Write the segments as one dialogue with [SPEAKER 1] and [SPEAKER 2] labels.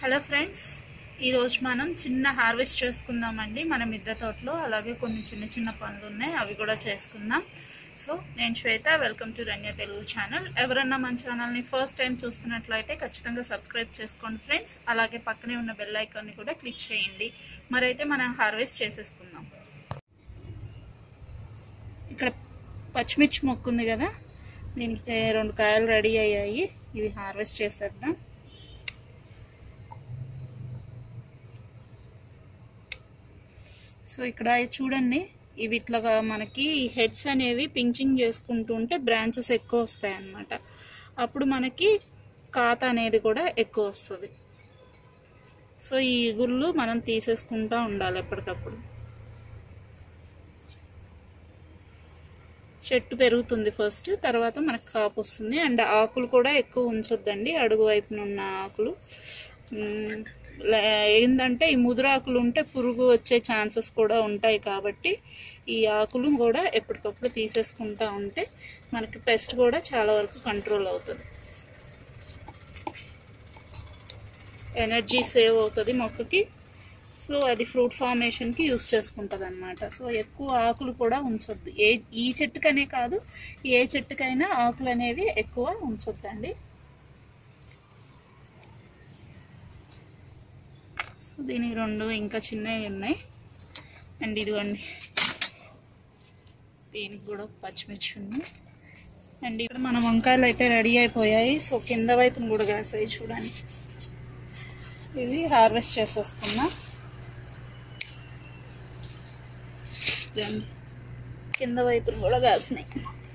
[SPEAKER 1] Hello friends ఈరోజు మనం చిన్న హార్వెస్ట్ చేసుకుందామండి మన మిద్దె తోటలో అలాగే కొన్ని చిన్న చిన్న పనులు ఉన్నాయి అవి కూడా చేసుకుందాం సో నేను Shweta welcome to Ranya Telugu channel ఎవరన్నా మన ఛానల్ని ఫస్ట్ టైం చూస్తున్నట్లయితే ఖచ్చితంగా సబ్స్క్రైబ్ చేసుకోండి ఫ్రెండ్స్ అలాగే పక్కనే ఉన్న బెల్ ఐకాన్ని కూడా క్లిక్ చేయండి మరైతే మనం హార్వెస్ట్ చేసేసుకుందాం ఇక్కడ పచ్చిమిర్చి మొక్క ఉంది కదా దీనికి రెండు కాయలు రెడీ అయ్యాయి ఇవి హార్వెస్ట్ చేసేద్దాం సో ఇక్కడ చూడండి ఇవి ఇట్లాగా మనకి హెడ్స్ అనేవి పించింగ్ చేసుకుంటూ ఉంటే బ్రాంచెస్ ఎక్కువ వస్తాయి అన్నమాట అప్పుడు మనకి కాత అనేది కూడా ఎక్కువ వస్తుంది సో ఈ ఇగుళ్ళు మనం తీసేసుకుంటూ ఉండాలి ఎప్పటికప్పుడు చెట్టు పెరుగుతుంది ఫస్ట్ తర్వాత మనకు కాపు వస్తుంది అండ్ ఆకులు కూడా ఎక్కువ ఉంచొద్దండి అడుగు వైపున ఉన్న ఆకులు మ్, లే- ఏంటంటే ఈ ముదురాకులు ఉంటే పురుగు వచ్చే ఛాన్సెస్ కూడా ఉంటాయి కాబట్టి ఈ ఆకులు కూడా ఎప్పటికప్పుడు తీసేసుకుంటా ఉంటే మనకి పెస్ట్ కూడా చాలా వరకు కంట్రోల్ అవుతుంది ఎనర్జీ సేవ్ అవుతుంది మొక్కకి సో అది ఫ్రూట్ ఫార్మేషన్కి యూస్ చేసుకుంటుంది అనమాట సో ఎక్కువ ఆకులు కూడా ఉంచొద్దు ఏ ఈ చెట్టుకనే కాదు ఏ చెట్టుకైనా ఆకులు అనేవి ఎక్కువ ఉంచొద్దండి సో దీనికి రెండు ఇంకా చిన్నవి ఉన్నాయి అండ్ ఇదిగోండి దీనికి కూడా ఒక పచ్చిమిర్చి ఉంది అండ్ ఇక్కడ మన వంకాయలు అయితే రెడీ అయిపోయాయి సో కింద వైపున కూడా కాసాయి చూడండి ఇవి హార్వెస్ట్ చేసేసుకున్నా దెన్ కింద వైపున కూడా కాసినాయి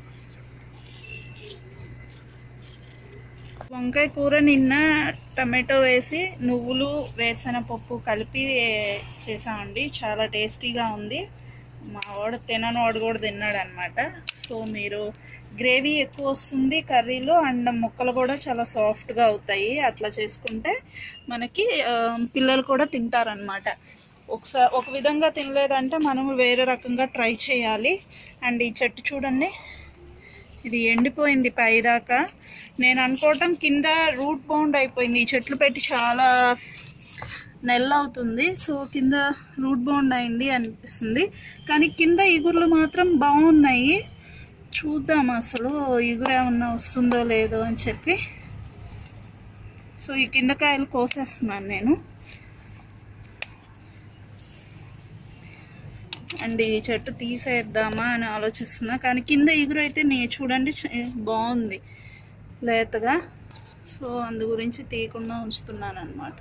[SPEAKER 1] వంకాయ కూర నిన్న టమాటో వేసి నువ్వులు వేరుశనగపప్పు కలిపి చేసామండి చాలా టేస్టీగా ఉంది మా వాడు తినని వాడు కూడా తిన్నాడు అనమాట సో మీరు గ్రేవీ ఎక్కువ వస్తుంది కర్రీలో అండ్ ముక్కలు కూడా చాలా సాఫ్ట్గా అవుతాయి అట్లా చేసుకుంటే మనకి ఆ, పిల్లలు కూడా తింటారనమాట ఒకసారి ఒక విధంగా తినలేదంటే మనం వేరే రకంగా ట్రై చేయాలి అండ్ ఈ చెట్టు చూడండి ఇది ఎండిపోయింది పైదాకా నేను అనుకోవటం కింద రూట్ బౌండ్ అయిపోయింది ఈ చెట్లు పెట్టి చాలా నెల అవుతుంది సో కింద రూట్ బౌండ్ అయింది అనిపిస్తుంది కానీ కింద ఇగుర్లు మాత్రం బాగున్నాయి చూద్దాం అసలు ఇగురు ఏమన్నా వస్తుందో లేదో అని చెప్పి సో ఈ కింద కాయలు కోసేస్తున్నాను నేను అండ్ ఈ చెట్టు తీసేద్దామా అని ఆలోచిస్తున్నా కానీ కింద ఎగురు అయితే నే చూడండి చ- బాగుంది లేతగా సో అందు గురించి తీయకుండా ఉంచుతున్నాను అనమాట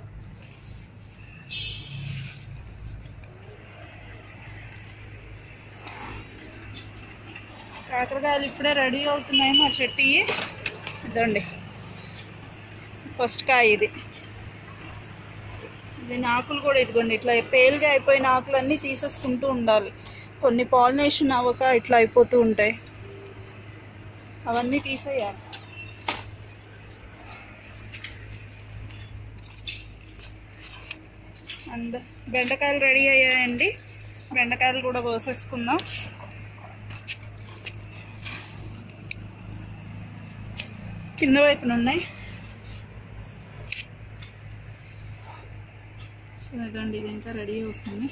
[SPEAKER 1] కాకరకాయలు ఇప్పుడే రెడీ అవుతున్నాయి మా చెట్టు ఇదండి ఫస్ట్ కాయ ఇది దీని ఆకులు కూడా ఇదిగోండి ఇట్లా పేలుగా అయిపోయిన ఆకులన్నీ తీసేసుకుంటూ ఉండాలి కొన్ని పాలినేషన్ అవ్వక ఇట్లా అయిపోతూ ఉంటాయి అవన్నీ తీసేయాలి అండ్ బెండకాయలు రెడీ అయ్యాయండి బెండకాయలు కూడా కోసేసుకుందాం కింద వైపున ఉన్నాయి సో ఇదండి ఇది ఇంకా రెడీ అవుతుంది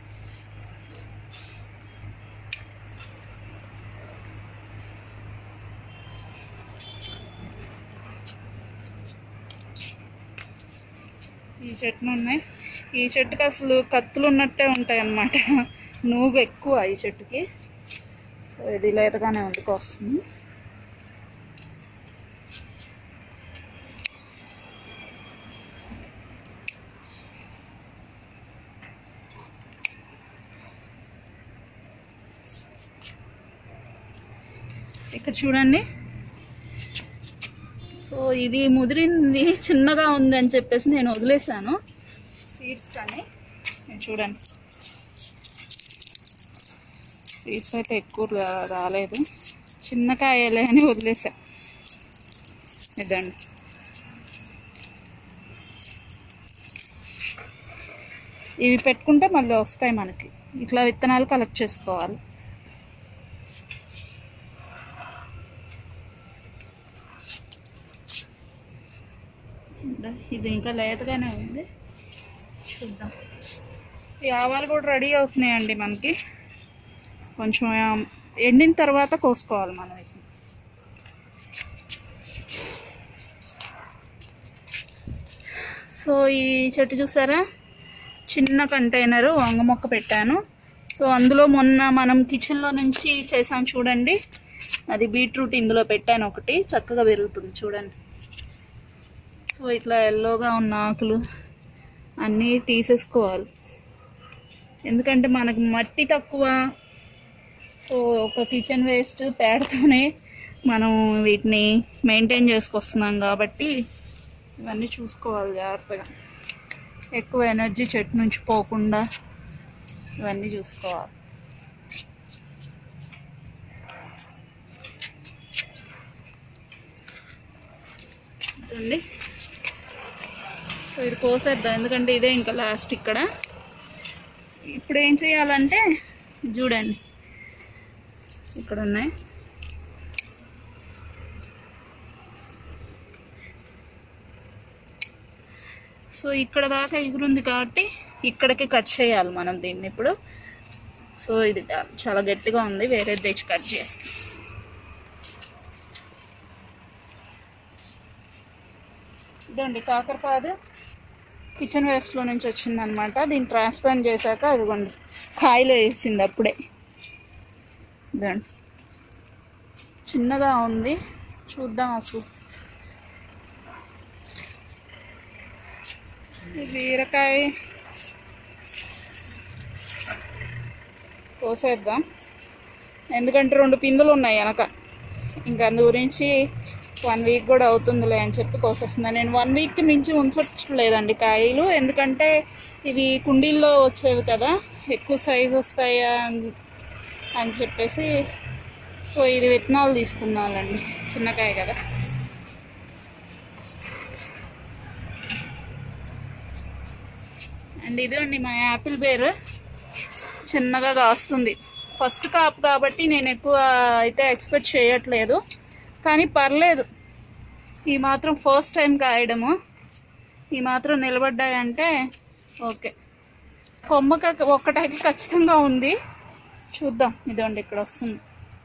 [SPEAKER 1] ఈ చెట్లు ఉన్నాయి ఈ చెట్టుకి అసలు కత్తులు ఉన్నట్టే ఉంటాయి అన్నమాట నూగు ఎక్కువ ఈ చెట్టుకి సో ఇది లేతగానే ఉంది వస్తుంది ఇక్కడ చూడండి సో ఇది ముదిరింది చిన్నగా ఉంది అని చెప్పేసి నేను వదిలేసాను సీడ్స్ కానీ ఇది చూడండి సీడ్స్ అయితే ఎక్కువ రా- రాలేదు చిన్న కాయలే అని వదిలేసా ఇదండి ఇవి పెట్టుకుంటే మళ్ళీ వస్తాయి మనకి ఇట్లా విత్తనాలు కలెక్ట్ చేసుకోవాలి ఇది ఇంకా లేతగానే ఉంది చూద్దాం ఈ ఆవాలు కూడా రెడీ అవుతున్నాయండి మనకి కొంచెం ఆ, ఎండిన తర్వాత కోసుకోవాలి మనం వీటిని. సో ఈ చెట్టు చూసారా చిన్న కంటైనరు వంగ మొక్క పెట్టాను సో అందులో మొన్న మనం కిచెన్లో నుంచి చేసాం చూడండి అది బీట్రూట్ ఇందులో పెట్టాను ఒకటి చక్కగా పెరుగుతుంది చూడండి సో ఇట్లా ఎల్లోగా ఉన్న ఆకులు అన్నీ తీసేసుకోవాలి ఎందుకంటే మనకి మట్టి తక్కువ సో ఒక కిచెన్ వేస్ట్ పేడతోనే మనం వీటిని మెయింటైన్ చేసుకొస్తున్నాం కాబట్టి ఇవన్నీ చూసుకోవాలి జాగ్రత్తగా ఎక్కువ ఎనర్జీ చెట్టు నుంచి పోకుండా ఇవన్నీ చూసుకోవాలి చూడండి సో ఇది కోసేద్దాం ఎందుకంటే ఇదే ఇంకా లాస్ట్ ఇక్కడ ఇప్పుడు ఏం చేయాలంటే చూడండి ఇక్కడ ఉన్నాయి సో ఇక్కడ దాకా ఎగురుంది కాబట్టి ఇక్కడికి కట్ చేయాలి మనం దీన్ని ఇప్పుడు సో ఇది చాలా గట్టిగా ఉంది వేరే తెచ్చి కట్ చేస్తాం ఇదండి కాకరపాదు కిచెన్ వేస్ట్లో నుంచి వచ్చిందనమాట దీన్ని ట్రాన్స్ప్లాంట్ చేశాక అదిగోండి కాయలు వేసింది అప్పుడే ఇదండి చిన్నగా ఉంది చూద్దాం అసలు ఈ బీరకాయ కోసేద్దాం ఎందుకంటే రెండు పిందులు ఉన్నాయి వెనక ఇంకా అందు గురించి వన్ వీక్ కూడా అవుతుందిలే అని చెప్పి కోసేస్తున్నాను నేను వన్ వీక్కి మించి ఉంచట్లేదండి కాయలు ఎందుకంటే ఇవి కుండీల్లో వచ్చేవి కదా ఎక్కువ సైజు వస్తాయా అని- అని చెప్పేసి సో ఇది విత్తనాలు తీసుకున్నానండి చిన్నకాయ కదా అండ్ ఇదండి మా యాపిల్ బేర్ చిన్నగా కాస్తుంది ఫస్ట్ కాపు కాబట్టి నేను ఎక్కువ అయితే ఎక్స్పెక్ట్ చేయట్లేదు కానీ పర్లేదు ఈ మాత్రం ఫస్ట్ టైం కాయడము ఈ మాత్రం నిలబడ్డాయంటే ఓకే కొమ్మక ఒక్కటైతే ఖచ్చితంగా ఉంది చూద్దాం ఇదండి ఇక్కడ వస్తుంది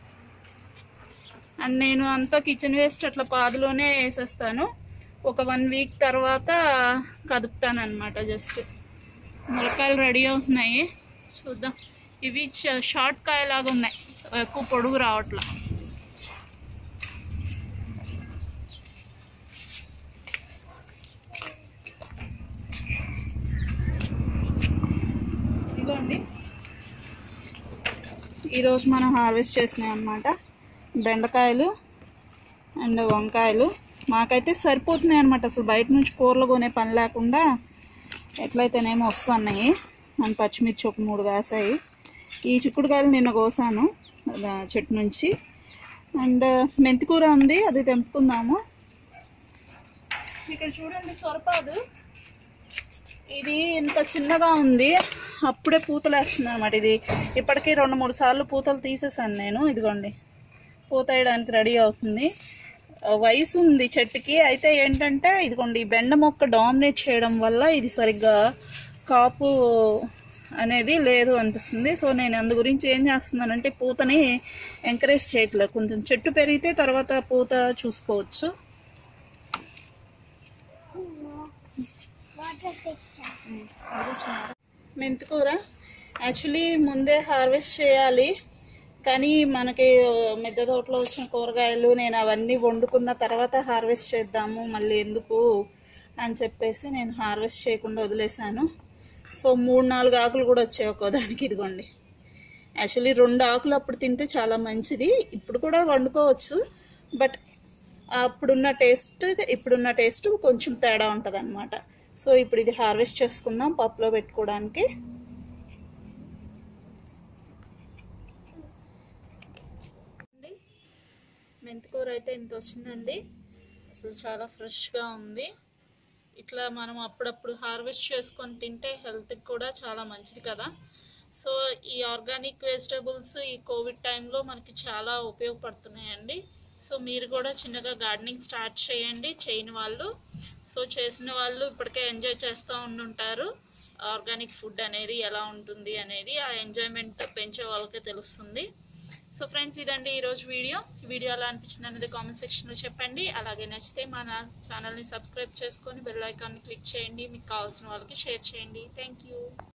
[SPEAKER 1] అండ్ నేను అంతా కిచెన్ వేస్ట్ అట్లా పాదులోనే వేసేస్తాను ఒక వన్ వీక్ తర్వాత కదుపుతాను అనమాట జస్ట్ ములక్కాయలు రెడీ అవుతున్నాయి చూద్దాం ఇవి చ- షార్ట్ కాయలాగా ఉన్నాయి ఎక్కువ పొడుగు రావట్లా ఇదిగోండి ఈరోజు మనం హార్వెస్ట్ చేసినాయి అన్నమాట బెండకాయలు అండ్ వంకాయలు మాకైతే సరిపోతున్నాయి అనమాట అసలు బయట నుంచి కూరలు కొనే పని లేకుండా ఎట్లయితేనేమో వస్తున్నాయి మన పచ్చిమిర్చి ఒక మూడు కాసాయి ఈ చిక్కుడుకాయలు నిన్న కోసాను ఆ చెట్టు నుంచి అండ్ మెంతికూర ఉంది అది తెంపుకుందాము ఇక్కడ చూడండి సొరపాదు ఇది ఇంత చిన్నగా ఉంది అప్పుడే పూతలు వేస్తుంది అనమాట ఇది ఇప్పటికీ రెండు మూడు సార్లు పూతలు తీసేసాను నేను ఇదిగోండి పూత వేయడానికి రెడీ అవుతుంది ఆ, వయసు ఉంది చెట్టుకి అయితే ఏంటంటే ఇదిగోండి ఈ బెండ మొక్క డామినేట్ చేయడం వల్ల ఇది సరిగ్గా కాపు అనేది లేదు అనిపిస్తుంది సో నేను అందు గురించి ఏం చేస్తున్నానంటే పూతని ఎంకరేజ్ చేయట్లేదు కొంచెం చెట్టు పెరిగితే తర్వాత పూత చూసుకోవచ్చు మెంతికూర యాక్చువల్లీ ముందే హార్వెస్ట్ చేయాలి కానీ మనకి మిద్దె తోటలో వచ్చిన కూరగాయలు నేను అవన్నీ వండుకున్న తర్వాత హార్వెస్ట్ చేద్దాము మళ్ళీ ఎందుకు అని చెప్పేసి నేను హార్వెస్ట్ చేయకుండా వదిలేశాను సో మూడు నాలుగు ఆకులు కూడా వచ్చాయి ఒక్కో దానికి ఇదిగోండి యాక్చువల్లీ రెండు ఆకులు అప్పుడు తింటే చాలా మంచిది ఇప్పుడు కూడా వండుకోవచ్చు బట్ అప్పుడున్న టేస్ట్ ఇప్పుడున్న టేస్ట్ కొంచెం తేడా ఉంటుంది సో ఇప్పుడు ఇది హార్వెస్ట్ చేసుకుందాం పప్పులో పెట్టుకోవడానికి మెంతికూర అయితే ఇంత వచ్చిందండి అసలు చాలా ఫ్రెష్గా ఉంది ఇట్లా మనం అప్పుడప్పుడు హార్వెస్ట్ చేసుకొని తింటే హెల్త్కి కూడా చాలా మంచిది కదా సో ఈ ఆర్గానిక్ వెజిటేబుల్స్ ఈ కోవిడ్ టైంలో మనకి చాలా ఉపయోగపడుతున్నాయండి సో మీరు కూడా చిన్నగా గార్డెనింగ్ స్టార్ట్ చేయండి చేయని వాళ్ళు సో చేసిన వాళ్ళు ఇప్పటికే ఎంజాయ్ చేస్తూ ఉండుంటారు ఆర్గానిక్ ఫుడ్ అనేది ఎలా ఉంటుంది అనేది ఆ ఎంజాయ్మెంట్ పెంచే వాళ్ళకే తెలుస్తుంది సో ఫ్రెండ్స్ ఇదండి ఈరోజు వీడియో ఈ వీడియో ఎలా అనిపించింది అనేది కామెంట్ సెక్షన్లో చెప్పండి అలాగే నచ్చితే మన ఛానల్ని సబ్స్క్రైబ్ చేసుకొని బెల్ ఐకాన్ని క్లిక్ చేయండి మీకు కావాల్సిన వాళ్ళకి షేర్ చేయండి థ్యాంక్ యూ